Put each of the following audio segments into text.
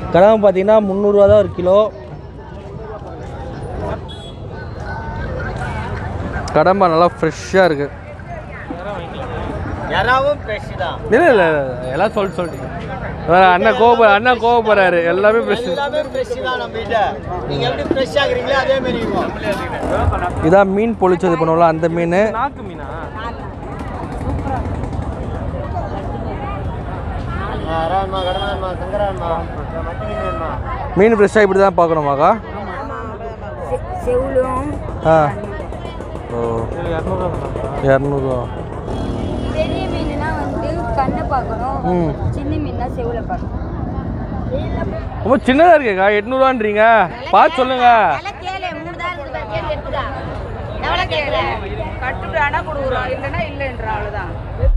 கடமை பார்த்தீங்கன்னா முந்நூறுரூவா தான் ஒரு கிலோ கடம்பா நல்லா ஃப்ரெஷ்ஷாக இருக்குது யாராவும் ஃப்ரெஷ் தான் இல்லை இல்லை எல்லாம் சொல்லி சொல்லிட்டீங்க வேற அண்ணன் கோப அண்ணன் கோவப்படுறாரு எல்லாமே ஃப்ரெஷ் எல்லாமே ஃப்ரெஷ் தான் நம்ம கிட்ட நீங்க எப்படி ஃப்ரெஷ் ஆகுறீங்களோ அதே மாதிரி இருக்கும் இதான் மீன் பொழிச்சது பண்ணுவோம்ல அந்த மீன் நாக்கு மீனா ரான்மா கடமான்மா சங்கரான்மா மட்டி மீன் வேணுமா மீன் ஃப்ரெஷ்ஷாக இப்படி தான் பார்க்கணுமாக்கா செவுளும் ஆ ஓ இரநூறுவா இரநூறுவா பெரிய மீனுனா வந்து கண்ணை பார்க்கணும் ம் சின்ன மீன்னா செவுல பார்க்கணும் ரொம்ப சின்னதாக இருக்கேக்கா எட்நூறுவான்றீங்க பார்த்து சொல்லுங்க விலை கேளு மூணு தான் இருக்குது கேளு எடுத்துக்கா எவ்வளோ கேட்குற கட்டுப்படானா கொடுக்குறோம் இல்லைன்னா இல்லைன்ற அவ்வளோதான்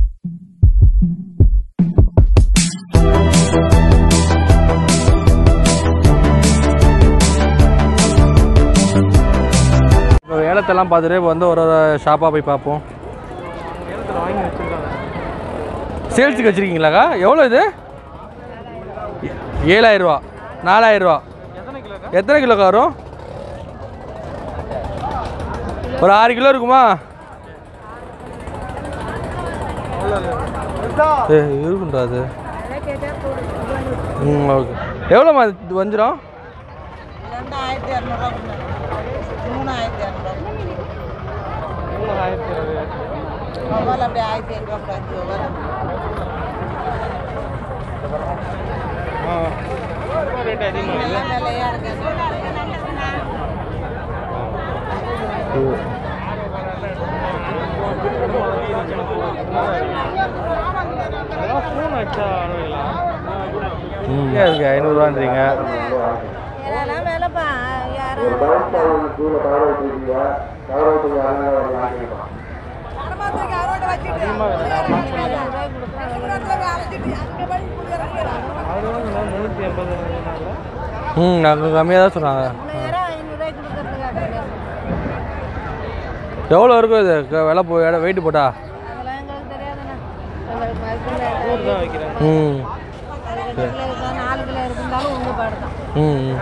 இப்போ ஏலத்தெல்லாம் பார்த்துட்டு இப்போ வந்து ஒரு ஒரு ஷாப்பாக போய் பார்ப்போம் ஏலத்தில் வாங்கி வச்சுருக்காங்க சேல்ஸுக்கு வச்சுருக்கீங்களாக்கா எவ்வளோ இது ஏழாயிரரூவா நாலாயிரரூவா எத்தனை கிலோக்கா எத்தனை கிலோக்கா வரும் ஒரு ஆறு கிலோ இருக்குமா ஏ இருக்குண்டா அது ம் ஓகே எவ்வளோம்மா இது வஞ்சிரம் ரெண்டாயிரத்தி இரநூறுவா மூணாயிரத்தி இரநூறுவா எவ்வளோ ஆயிரத்தி இருபது மொபைல் அப்படியே ஆயிரத்தி எட்நூறுவா கூட அஞ்சு மொபைல் ரேட் அதிகமாக இல்லை எல்லாம் விலையா இருக்கு ஃபோன் அடிச்சா அனுப்பிக்கலாம் ம் இருக்கு ஐநூறுரூவான்றீங்க இதெல்லாம் விலைப்பா யாரும் முந்நூற்றி எண்பது ம் நாங்கள் கம்மியாக தான் சொன்னாங்க ஐநூறுரூவாய்க்கு கொடுக்கறதுக்காக எவ்வளோ இருக்கும் இது க- விலை போ வெயிட் போட்டா அதெல்லாம் எங்களுக்கு தெரியாதுண்ணா எங்களுக்கு மதிப்பில்லை. நூறு தான் வைக்கிறேன் ம் ரெண்டு கிலோ இருக்கும் நாலு கிலோ இருந்தாலும் ஒன்று பாடுதான் ம் ம்.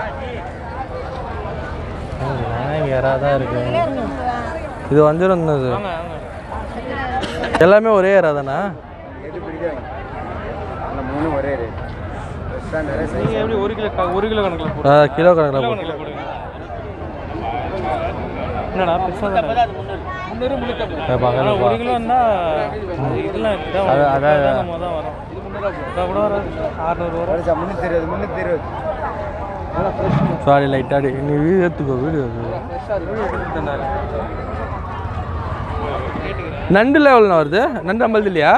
ம், இங்கே யாராக தான் இருக்கு இது வஞ்சிரம் தான் இது வாங்க வாங்க எல்லாமே ஒரே ஏரா தானே மூணு ஒரே ரேட் நீங்கள் எப்படி ஒரு கிலோ க- ஒரு கிலோ கணக்கில் போட்டு ஆ, கிலோ கணக்கில் கிலோ போட்டு கணக்கில் போடுங்க என்னடா பெருசாக தானே முந்நூறு முந்நூற்றம்பது ஆ, பக்கத்துல ஆனால் பா. ஒரு கிலோன்னா இதெல்லாம் இதான் அது- வரும். அதான் இதான் நம்ம தான் வரும் இதான் கூட வராது அறுநூறு வரும் முந்நூற்றி இருபது முந்நூற்றி இருபது சாரி லைட்டாடி நீ வீடியோ எடுத்துக்கோ வீடியோ நண்டு லெவலில் வருது நண்டு நம்மளது இல்லையா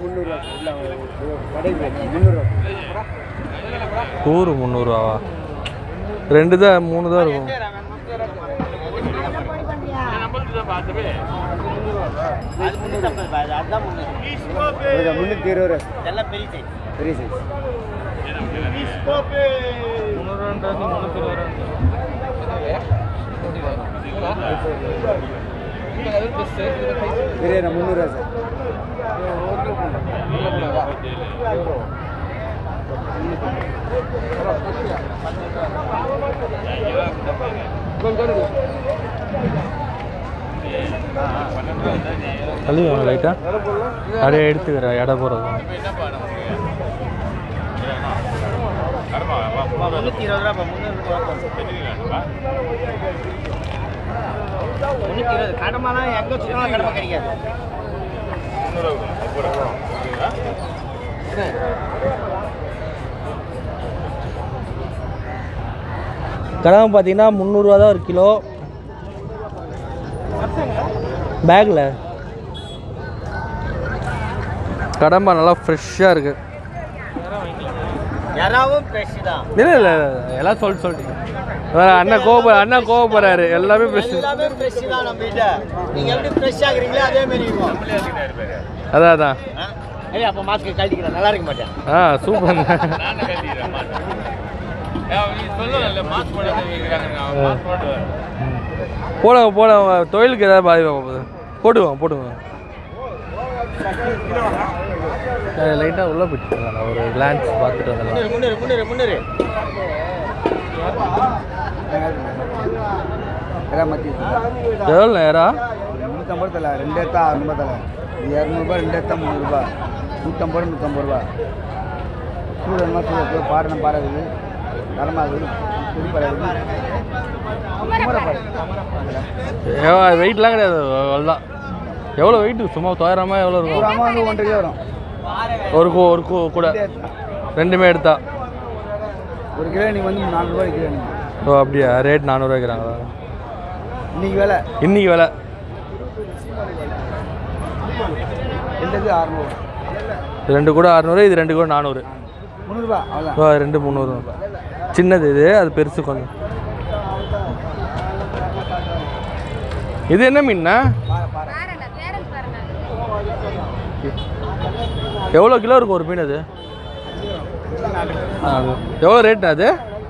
கூறு முந்நூறுவாவா ரெண்டு தான் மூணு தான் இருக்கும் முந்நூற்றி இருபது எல்லாம் பெரிய சைஸ் பெரிய சைஸ் முந்நூறுன்றது முந்நூற்றி இருபது பெரிய முந்நூறுவா சார் தள்ளி வாங்க லைட்டாக அப்படியே எடுத்துக்கிறேன் எடை போகிறது முந்நூற்றி இருபது ரூபா முந்நூற்றி இருபது கடமைலாம் எங்கே சுத்தமாக கடமை கிடைக்காது கடமை பார்த்தீங்கன்னா முந்நூறுரூவா தான் ஒரு கிலோ பேக்கில் கடம்பா நல்லா ஃப்ரெஷ்ஷாக இருக்குது யாராவும் ஃப்ரெஷ் தான் இல்லை இல்லை எல்லாம் சொல்லி சொல்லிட்டீங்க வேற அண்ணன் கோப அண்ணன் கோவப்படுறாரு எல்லாமே ஃப்ரெஷ் எல்லாமே ஃப்ரெஷ் தான் நம்ம கிட்ட நீங்க எப்படி ஃப்ரெஷ் ஆகுறீங்களோ அதே மாதிரி இருக்கும் அதான் அதான் ஏய் அப்போ மாஸ்க் கழட்டிக்கிறேன் நல்லா இருக்க மாட்டேன் ஆ சூப்பர் போடுங்க போடுங்க தொழிலுக்கு ஏதாவது பாதிப்பா போகுது போட்டுவோம் போட்டுவோம் லைட்டாக உள்ளே போயிட்டு நான் ஒரு கிளான்ஸ் பார்த்துட்டு வந்துடலாம் முன்னேறு முன்னேறு முன்னேறு எவ்வளோ நேரா நூற்றம்பது தலை ரெண்டு எத்தா அறுநூறுபா தலை இரநூறுபா ரெண்டு எத்தா முந்நூறுபா நூற்றம்பது ரூபா நூற்றம்பது ரூபா சூடு வேணுமா சூடு இருக்குது பாருணும் பாறை இருக்குது தரமா இருக்குது புது பாறை இருக்குது குமர பாறை வெயிட்லாம் கிடையாது அவ்வளோதான் எவ்வளோ வெயிட் சும்மா தோராமல் எவ்வளோ ஒரு இருக்கும் அம்மா வந்து ஒன்றரை கிலோ வரும் ஒரு கூ ஒரு கூ கூட ரெண்டுமே எடுத்தா ஒரு கிலோ இன்னைக்கு வந்து நானூறுபா கிலோ இன்னைக்கு ஓ அப்படியா ரேட் நானூறுவாய்க்கிறாங்களா இன்னைக்கு வேலை இன்னைக்கு விலை ரெண்டுக்கு அறுநூறு இது ரெண்டு கூட அறநூறு இது ரெண்டு கூட நானூறு முந்நூறுபா அவ்வளோதான் ஓ ரெண்டு முந்நூறு சின்னது இது அது பெருசு கொஞ்சம் இது என்ன மீன்னா எவ்வளோ கிலோ இருக்கும் ஒரு மீன் அது ஆ, அது. எவ்வளோ ரேட்னா அது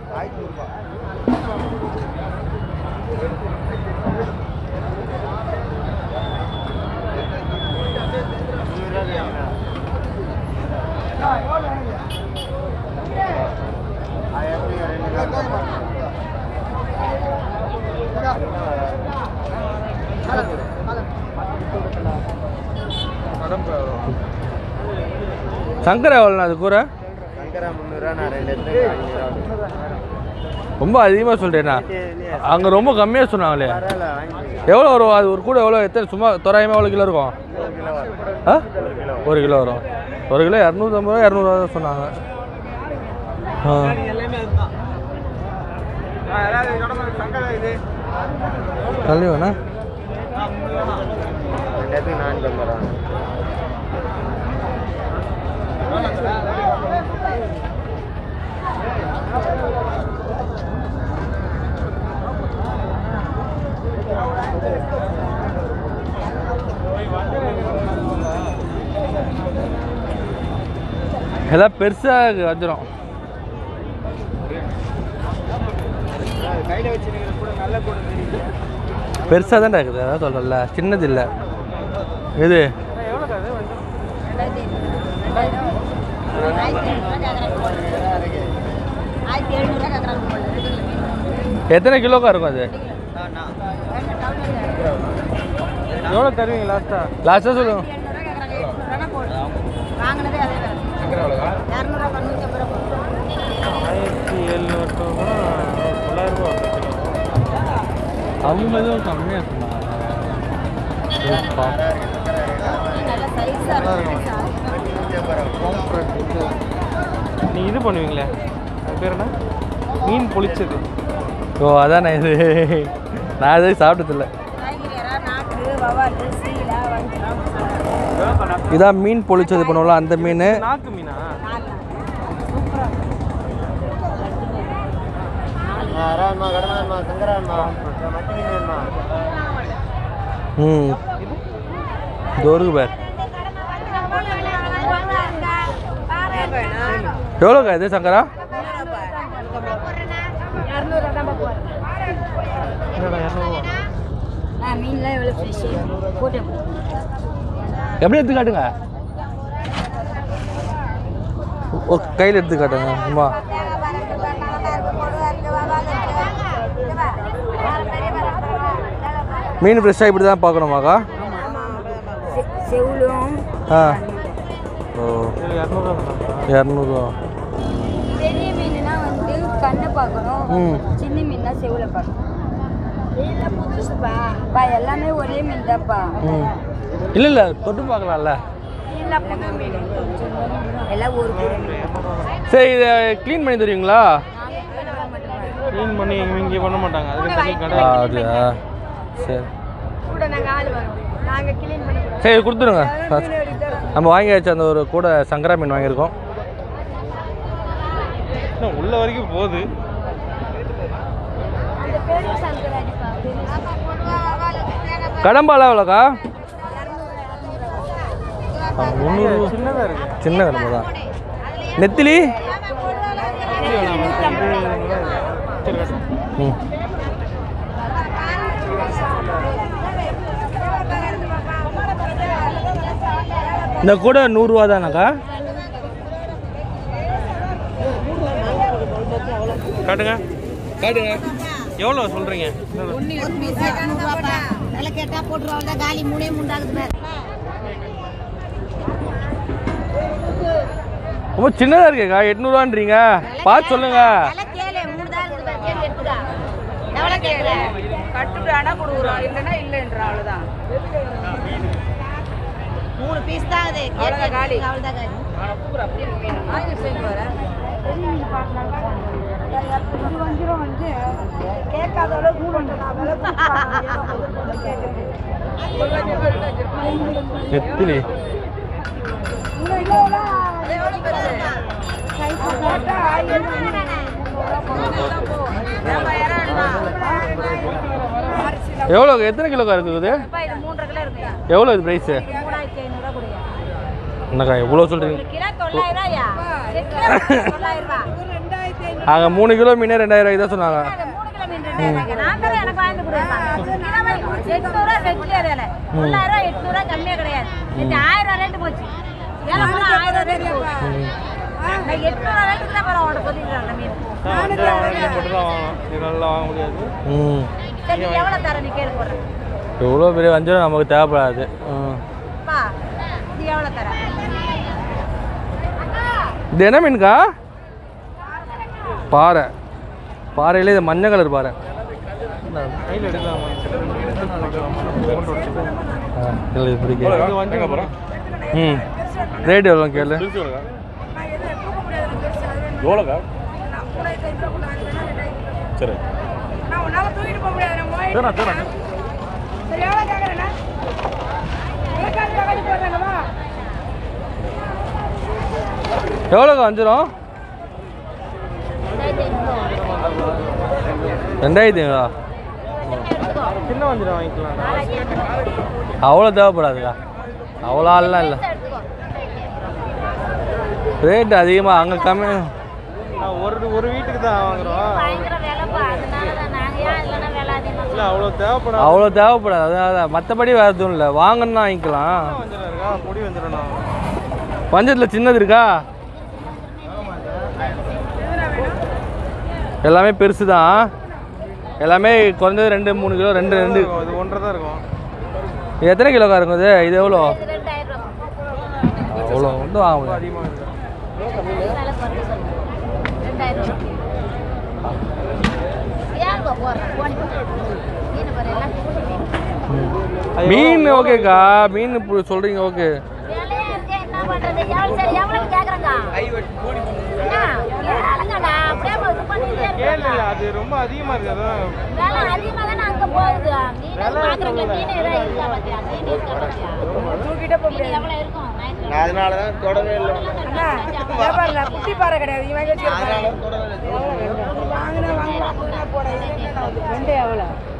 சங்கரா எவ்வளோண்ணா அது கூரை சங்கரா முந்நூறுரூவா நான் ரெண்டு எடுத்து ரொம்ப அதிகமாக சொல்கிறேண்ணா அங்கே ரொம்ப கம்மியாக சொன்னாங்களே பரவாயில்ல வாங்கிக்கலாம் எவ்வளோ வரும் அது ஒரு கூட எவ்வளோ எத்தனை சும்மா தோராயமாக எவ்வளோ கிலோ இருக்கும் ஆ ஒரு கிலோ வரும் ஒரு கிலோ இரநூத்தம்பது ரூபா இரநூறுவா தான் சொன்னாங்க ஆ தள்ளி வேணா ரெண்டு இடத்துக்கு நானூற்றி ஐம்பது ரூபா எல்லாம் பெருசாக வச்சிரும் கையில் வச்சுருக்கிற கூட நல்ல கூட தெரியுது பெருசாக தான் இருக்குது அதான் சொல்கிறேன்ல சின்னது இல்லை இது ஆயிரத்தி எழுநூறுவா கேட்குறாங்க எத்தனை கிலோக்கா இருக்கும் அது எவ்வளோ தருவீங்க லாஸ்ட்டாக லாஸ்ட்டாக சொல்லுங்க எழுநூறுவா கேட்குறாங்க எட்நூறுவா போடு வாங்கினதே அதே வேலை இரநூறுவா தொண்ணூற்றம்பது ரூபா போடு ஆயிரத்தி எழுநூறு தொள்ளாயிரம் ரூபா அவங்க எதுவும் கம்மியாக சொன்னாங்க நல்ல சைஸாக இருக்கும் நீ இது பண்ணுவீங்களே அது பேர் என்ன மீன் பொளிச்சது ஓ அதானே இது நான் எதுவும் சாப்பிட்டதில்ல காய்கறி இறா, நாட்டு வவால் சீலா வஞ்சிரம் இதான் மீன் பொளிச்சது பண்ணுவோம்ல அந்த மீன் நாக்கு மீனா அறான்மா கடமான்மா சங்கரான்மா மட்டி மீன் வேணுமா ம் தோருக்கு பேர் எவ்வளோக்கா இது சங்கரா என்னடா இரநூறுவா நான் மீன்லாம் எவ்வளோ ஃப்ரெஷ்ஷு போட்டு எப்படி எடுத்து காட்டுங்க ஓ கையில் எடுத்து காட்டுங்க அம்மா மீன் ஃப்ரெஷ்ஷாக இப்படி தான் பார்க்கணுமாக்கா செவுளும் ஆ ஓ இதில் இரநூறுவா சொன்னாங்களா இரநூறுவா பெரிய மீனுனா வந்து கண்ணை பார்க்கணும் ம் சின்ன மீன்னா செவுல பார்க்கணும் பா எல்லாமே ஒரே மீன் தான்ப்பா ம் இல்லை இல்லை தொட்டு பார்க்கலாம்ல எல்லாம் ஒரு பொருள் சரி இதை க்ளீன் பண்ணி தருவீங்களா க்ளீன் பண்ணி இங்கே பண்ண மாட்டாங்க அதுக்கு தனி கடை ஆ அப்படியா சரி கூட நாங்கள் ஆள் வரோம் நாங்கள் கிளீன் பண்ணி கொடுப்போம். சரி கொடுத்துருங்க நம்ம வாங்கியாச்சு அந்த ஒரு கூட சங்கரா மீன் வாங்கியிருக்கோம் இன்னும் உள்ள வரைக்கும் போகுது கடம்பாலாம் எவ்வளோக்கா ஆ, முந்நூறு சின்னதாக இருக்கு சின்ன கடம்பு தான் நெத்திலி சரி கட்டு. ம் இந்த கூட நூறுரூவா தானக்கா காட்டுங்க காட்டுங்க எவ்வளோ சொல்கிறீங்க ஒரு பீஸ் இரநூறுவாப்பா விலை கேட்டா போட்டுருவாங்க காலி மூணே மூண்டாகுது பாரு ரொம்ப சின்னதாக இருக்கேக்கா எட்நூறுவான்றீங்க பார்த்து சொல்லுங்க விலை கேளு மூணு தான் இருக்குது பாரு கேள்வி எடுத்துக்கா எவ்வளோ கேட்குற கட்டுப்படானா கொடுக்குறோம் இல்லைன்னா இல்லைன்ற அவ்வளோதான் மூணு பீஸ் தான் அது அவ்வளவுதான் காலி. அவ்வளோதான் காலி நெத்திலி எவ்வளோ எத்தனை கிலோக்கா இருக்குது இது மூன்றரை கிலோ இருக்குயா எவ்வளோ இது ப்ரைஸு மூணாயிரத்தி ஐநூறுரூவா கொடுங்க என்னக்கா எவ்வளோ சொல்கிறீங்க கிலோ தொள்ளாயிரம் ரூபாயா கிலோ தொள்ளாயிரம் ரூபா அங்கே மூணு கிலோ மீனே ரெண்டாயிரம் ரூபாய்க்கு தான் சொன்னாங்க அது மூணு கிலோ மீன் ரெண்டாயிரம் நான் தான் எனக்கு வாங்கி கொடுத்தேன் எட்நூறுவா வெட்டிலே வேலை தொள்ளாயிரம் ரூபா எட்நூறுவா கம்மியாக கிடையாது இது ஆயிரம் ரூபா ரேட்டு போச்சு வேலை போனால் ஆயிரம் ரேட்டு போச்சு நான் எட்நூறுவா ரேட்டுக்கு தான் பரவாயில்ல சொல்லிடுறாங்க மீன் வஞ்சரம் வாங்கி மட்டும் தான் வாங்கணும் இது நல்லா வாங்க முடியாது ம் சரி நீ எவ்வளோ தர நீ கேள்வி போடுறேன் எவ்வளோ பெரிய வஞ்சரம் நமக்கு தேவைப்படாது ம் பா நீ எவ்வளோ தர இது என்ன மீனுக்கா பாறை பாறையிலே இது மஞ்சள் கலர் பாறை கையில் எடுக்கலாமா ஆ, இல்லை இது பிடிக்கும் இது வஞ்சங்க அப்புறம் ம் ரேட் எவ்வளோ கேளு எவ்வளோக்கா சரி சரிண்ணா சரிண்ணா எவ்வளோக்கா வஞ்சிரம் ரெண்டாயிரத்திங்களா சின்ன வஞ்சரம் வாங்கிக்கலாம் அவ்வளோ தேவைப்படாதுக்கா அவ்வளோ ஆள்லாம் இல்லை ரேட் அதிகமாக அங்கே கம்மி நான் ஒரு ஒரு வீட்டுக்கு தான் வாங்குறோம் பயங்கர விலைப்பா அதனால தான் நாங்கள் ஏன் இல்லைன்னா விலை அதிகமாக இல்லை அவ்வளோ தேவைப்படாது அவ்வளோ தேவைப்படாது அதனால தான் மற்றபடி வேறு எதுவும் இல்லை வாங்கணும்னா வாங்கிக்கலாம் வஞ்சரம் இருக்கா பொடி வஞ்சிரம்ண்ணா பஞ்சத்தில் சின்னது இருக்கா எல்லாமே பெருசு தான் எல்லாமே குறைஞ்சது ரெண்டு மூணு கிலோ ரெண்டு ரெண்டு இது ஒன்றரை தான் இருக்கும் இது எத்தனை கிலோக்கா இருக்கும் இது இது எவ்வளோ ரெண்டாயிரம் ரூபா அவ்வளோ வந்து வாங்க முடியாது அதிகமாக இருக்கு விலை குறைச்சு சொல்லுங்க. ரெண்டாயிரம் ரூபா ஏன் போ போடுறேன் போனி மீன் பாரு எல்லாம் மீன் ஓகேக்கா மீன் இப்போ சொல்கிறீங்க ஓகே விலையா இருக்கே என்ன பண்றது எவ்வளவு சரி எவ்வளவு கேக்குறங்க அண்ணா, கேளுங்கண்ணா, அப்படியே இது பண்ணிட்டே கேள்வி இருக்காங்க. இல்லை அது ரொம்ப அதிகமாக இருக்குது அதான் விலை அதிகமா தானே அங்க போகுது மீன் பாக்குறீங்களா மீன் ஏதாவது இருக்கா பாத்தியா மீன் இருக்கா பாத்தியா மீன் எவ்வளவு இருக்கும் ஞாயிற்றுக்கிழமை. நான் அதனால தான் தொடவே இல்லை குட்டி பாறை கிடையாது இவன் அதனால தான் தொடவே இல்லை வாங்கினா வாங்கலாம் போட ரெண்டு எவ்வளோ